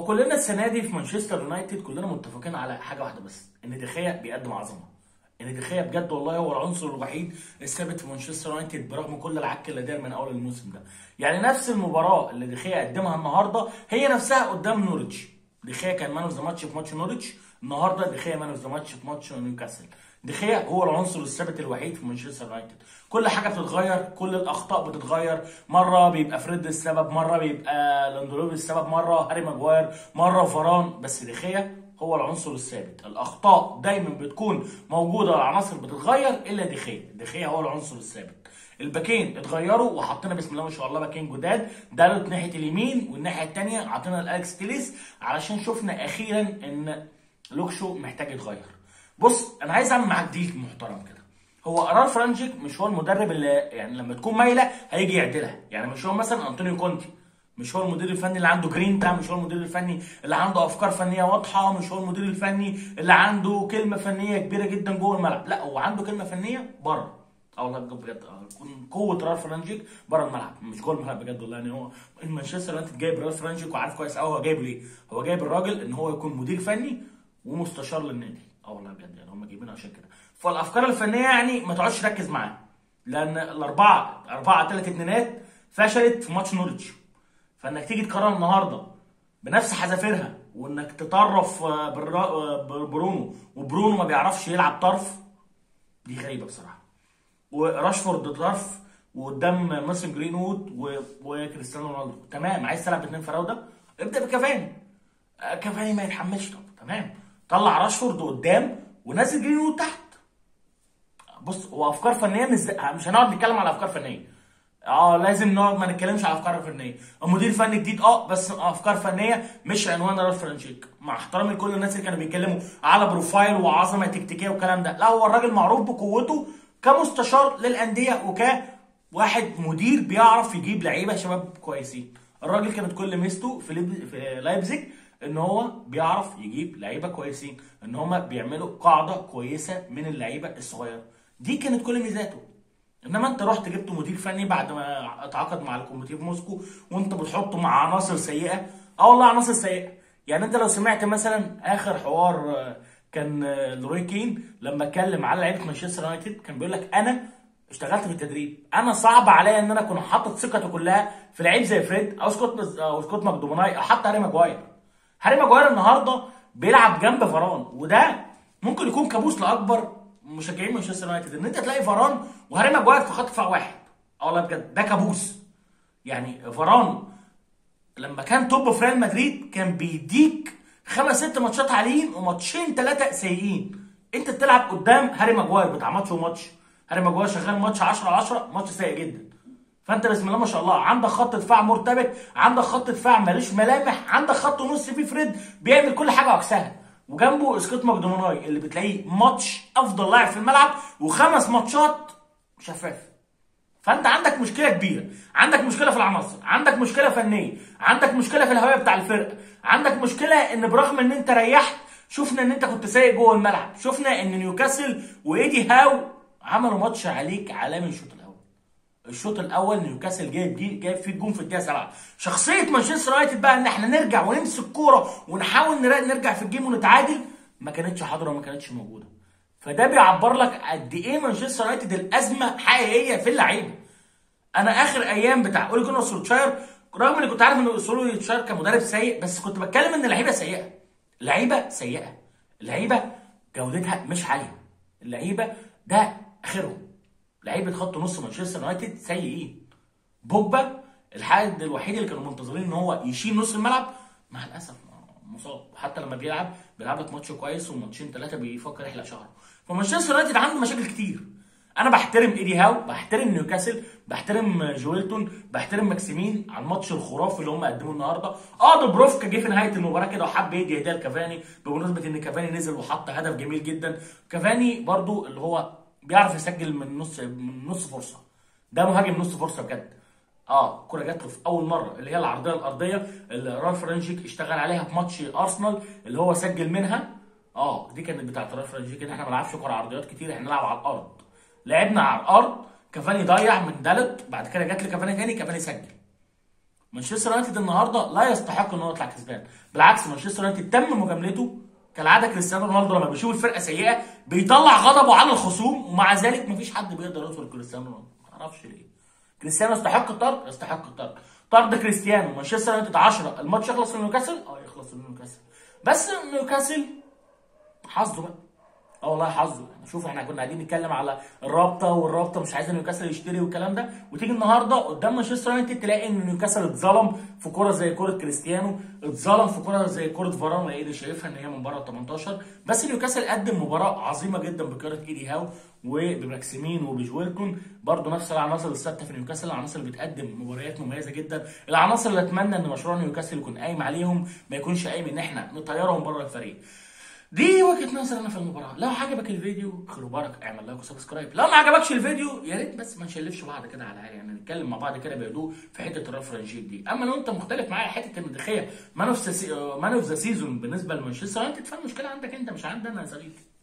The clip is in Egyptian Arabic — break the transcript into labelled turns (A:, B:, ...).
A: كلنا السنه دي في مانشستر يونايتد كلنا متفقين على حاجه واحده بس ان دخيا بيقدم عظمه ان دخيا بجد والله هو العنصر الوحيد الثابت في مانشستر يونايتد برغم كل العك اللي داير من اول الموسم ده يعني نفس المباراه اللي دخيا قدمها النهارده هي نفسها قدام نوريتش دخيا كان مان اوف ذا ماتش في ماتش نوريتش النهارده دخيا مان اوف ذا ماتش في ماتش نيوكاسل دخيا هو العنصر الثابت الوحيد في مانشستر يونايتد كل حاجه بتتغير كل الاخطاء بتتغير مره بيبقى فريد السبب مره بيبقى لاندولوف السبب مره هاري ماجواير مره فران بس دخيا هو العنصر الثابت الاخطاء دايما بتكون موجوده العناصر بتتغير الا دخيا دخيا هو العنصر الثابت الباكين اتغيروا وحطينا بسم الله ما شاء الله باكين جداد دالوت ناحيه اليمين والناحيه الثانيه عطينا الالكس تيليس علشان شفنا اخيرا ان لوكشو محتاج يتغير بص انا عايز اعمل معاك ديل محترم كده هو قرار فرانجيك مش هو المدرب اللي يعني لما تكون مايله هيجي يعدلها يعني مش هو مثلا انطونيو كونتي مش هو المدير الفني اللي عنده جرينتا مش هو المدير الفني اللي عنده افكار فنيه واضحه مش هو المدير الفني اللي عنده كلمه فنيه كبيره جدا جوه الملعب لا هو عنده كلمه فنيه بره اه والله بجد قوه رالف فرانجيك بره الملعب مش جوه الملعب بجد والله يعني هو مانشستر يونايتد جايب رالف فرانجيك وعارف كويس قوي هو جايبه ليه هو جايب الراجل ان هو يكون مدير فني ومستشار للنادي اه والله بجد يعني هم جايبينه عشان كده فالافكار الفنيه يعني ما تقعدش تركز معاه لان الاربعه اربعه ثلاث اتنينات فشلت في ماتش نورتش فانك تيجي تقرر النهارده بنفس حذافيرها وانك تطرف برونو وبرونو ما بيعرفش يلعب طرف دي غريبه بصراحه وراشفورد طرف وقدام ماسن جرينوود وكريستيانو رونالدو تمام عايز تلعب باثنين فراوده ابدا بكافاني كافاني ما يتحملش طب تمام طلع راشفورد قدام ونزل جرينوود تحت بص هو افكار فنيه مش مش هنقعد نتكلم على افكار فنيه اه لازم نقعد ما نتكلمش على افكار فنيه المدير الفني جديد اه بس افكار فنيه مش عنوان رالف فرانشيك مع احترامي لكل الناس اللي كانوا بيتكلموا على بروفايل وعظمه تكتيكيه والكلام ده لا هو الراجل معروف بقوته كمستشار للانديه وكواحد مدير بيعرف يجيب لعيبه شباب كويسين الراجل كانت كل ميزته في, ليب... في لايبزيج ان هو بيعرف يجيب لعيبه كويسين ان هم بيعملوا قاعده كويسه من اللعيبه الصغيره دي كانت كل ميزاته انما انت رحت جبت مدير فني بعد ما اتعاقد مع الكوميتيف موسكو وانت بتحطه مع عناصر سيئه اه والله عناصر سيئه يعني انت لو سمعت مثلا اخر حوار كان لوري كين لما اتكلم على لعيبه مانشستر يونايتد كان بيقول لك انا اشتغلت في التدريب انا صعب عليا ان انا اكون حاطط ثقته كلها في لعيب زي فريد او سكوت او سكوت ماكدوماناي او حتى هاري ماجواير هاري ماجواير النهارده بيلعب جنب فران وده ممكن يكون كابوس لاكبر مشجعين مانشستر يونايتد ان انت تلاقي فران وهاري ماجواير في خط دفاع واحد اه والله بجد ده كابوس يعني فران لما كان توب في ريال مدريد كان بيديك خمس ست ماتشات عاليين وماتشين ثلاثه سيئين انت بتلعب قدام هاري ماجواير بتاع ماتش وماتش هاري ماجواير شغال ماتش 10 10 ماتش سيء جدا فانت بسم الله ما شاء الله عندك خط دفاع مرتبك عندك خط دفاع مالوش ملامح عندك خط نص فيه فريد بيعمل كل حاجه عكسها وجنبه اسكوت ماكدوماناي اللي بتلاقيه ماتش افضل لاعب في الملعب وخمس ماتشات شفاف فانت عندك مشكله كبيره عندك مشكله في العناصر عندك مشكله فنيه عندك مشكله في الهويه بتاع الفرقه عندك مشكله ان برغم ان انت ريحت شفنا ان انت كنت سايق جوه الملعب شفنا ان نيوكاسل وايدي هاو عملوا ماتش عليك عالمي الشوط الاول الشوط الاول نيوكاسل جايب جايب فيه الجون في الدقيقه 7 شخصيه مانشستر يونايتد بقى ان احنا نرجع ونمسك كوره ونحاول نرجع في الجيم ونتعادل ما كانتش حاضره وما كانتش موجوده فده بيعبر لك قد ايه مانشستر يونايتد الازمه حقيقيه في اللعيبه انا اخر ايام بتاع اولي جونر سولتشاير رغم اني كنت عارف ان سولتشاير كان مدرب سيء بس كنت بتكلم ان اللعيبه سيئه اللعيبه سيئه اللعيبه جودتها مش عاليه اللعيبه ده اخرهم لعيبه خط نص مانشستر يونايتد سيئين بوجبا الحد الوحيد اللي كانوا منتظرين ان هو يشيل نص الملعب مع الاسف مصاب حتى لما بيلعب بيلعب لك ماتش كويس وماتشين ثلاثه بيفكر يحلق شعره فمانشستر يونايتد عنده مشاكل كتير انا بحترم ايدي هاو بحترم نيوكاسل بحترم جويلتون بحترم ماكسيمين على الماتش الخرافي اللي هم قدموه النهارده اه دوبروفكا جه في نهايه المباراه كده وحب يدي هديه لكافاني بمناسبه ان كافاني نزل وحط هدف جميل جدا كافاني برضو اللي هو بيعرف يسجل من نص من نص فرصه ده مهاجم نص فرصه بجد اه الكوره جات له في اول مره اللي هي العرضيه الارضيه اللي رالف رانجيك اشتغل عليها في ماتش ارسنال اللي هو سجل منها اه دي كانت بتاعت رالف رانجيك ان احنا ما نلعبش كوره عرضيات كتير احنا نلعب على الارض لعبنا على الارض كافاني ضيع من دالت بعد كده جات لي كافاني تاني كافاني سجل مانشستر يونايتد النهارده لا يستحق ان هو يطلع كسبان بالعكس مانشستر يونايتد تم مجاملته كالعاده كريستيانو رونالدو لما بيشوف الفرقه سيئه بيطلع غضبه على الخصوم ومع ذلك مفيش حد بيقدر يوصل لكريستيانو رونالدو ما اعرفش ليه كريستيانو يستحق الطرد يستحق الطرد طرد كريستيانو مانشستر يونايتد 10 الماتش يخلص لنيوكاسل اه يخلص لنيوكاسل بس نيوكاسل حظه بقى اه والله حظه يعني شوف احنا كنا قاعدين نتكلم على الرابطه والرابطه مش عايزه نيوكاسل يشتري والكلام ده وتيجي النهارده قدام مانشستر يونايتد تلاقي ان نيوكاسل اتظلم في كوره زي كوره كريستيانو اتظلم في كوره زي كوره فاران وايدي شايفها ان هي من بره ال 18 بس نيوكاسل قدم مباراه عظيمه جدا بقياده ايدي هاو وبماكسيمين وبجويركون برضه نفس العناصر الثابته في نيوكاسل العناصر اللي بتقدم مباريات مميزه جدا العناصر اللي اتمنى ان مشروع نيوكاسل يكون قايم عليهم ما يكونش قايم ان احنا نطيرهم بره الفريق دي وجهه نظرنا في المباراه لو عجبك الفيديو خلوا بالك اعمل لايك وسبسكرايب لو ما عجبكش الفيديو يا ريت بس ما نشلفش بعض كده على العالي يعني نتكلم مع بعض كده بهدوء في حته الرفرنجيت دي اما لو انت مختلف معايا حته ان دخيا مان اوف ذا سيزون بالنسبه لمانشستر يونايتد فالمشكله عندك انت مش عندي انا يا صديقي